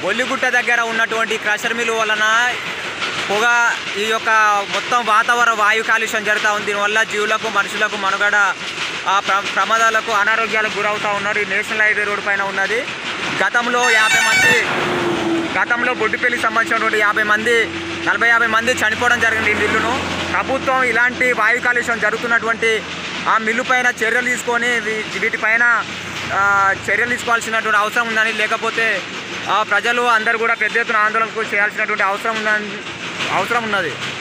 ఒల్లిగుట్ట దగ్గర ఉన్నటువంటి crusher mill వలన పొగ ఈ యొక్క మొత్తం వాతావరణ వాయు కాలుష్యం జరుగుతూ ఉంది దీనివల్ల జీవులకు మనుషులకు మనుగడ ఆ ప్ర ప్రమాదాలకు అనారోగ్యాలకు గురవుతూ ఉన్నారు ఈ నేషనల్ హైవే రోడ్డు పైన ఉన్నది గతంలో యాభై మంది గతంలో బొడ్డుపల్లికి సంబంధించినటువంటి యాభై మంది నలభై యాభై మంది చనిపోవడం జరిగింది ఈ మిల్లును ప్రభుత్వం ఇలాంటి వాయు కాలుష్యం జరుగుతున్నటువంటి ఆ మిల్లు పైన చర్యలు తీసుకొని వీ- వీటిపైన ఆ, చర్యలు తీసుకోవాల్సినటువంటి అవసరం ఉందని లేకపోతే ఆ, ప్రజలు అందరూ కూడా పెద్ద ఎత్తున ఆందోళనకు చేయాల్సినటువంటి అవసరం ఉందని అవసరం ఉన్నది